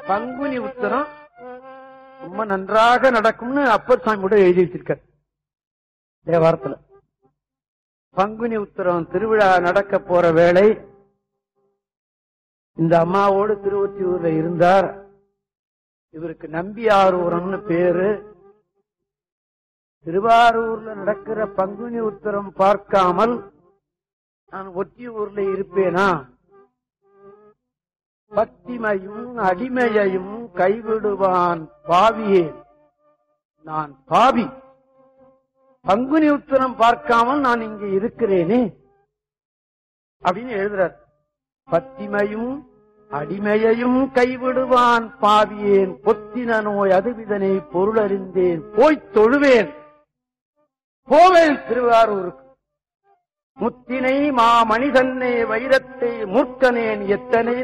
பங்குனி உத்தரம் ரொம்ப நன்றாக நடக்கும்னு அப்பர் சாமி கூட எழுதி வச்சிருக்கார் தேவாரத்துல பங்குனி உத்தரம் திருவிழா நடக்க போற வேளை இந்த அம்மாவோடு திருவொற்றியூர்ல இருந்தார் இவருக்கு நம்பியாரூரம்னு பேரு திருவாரூர்ல நடக்கிற பங்குனி உத்தரம் பார்க்காமல் நான் ஒற்றியூர்ல இருப்பேனா பத்திமையும் அடிமையையும் கைவிடுவான் பாவியே நான் பாவி பங்குனி உத்தரம் பார்க்காமல் நான் இங்க இருக்கிறேனே அப்படின்னு எழுதுறார் பத்திமையும் அடிமையையும் கைவிடுவான் பாவியேன் பொத்தின நோய் அதுவிதனை பொருளறிந்தேன் போய்த் தொழுவேன் போவேன் திருவாரூருக்கு முத்தினை மா மனிதன்னே வைரத்தை மூர்க்கனேன் எத்தனை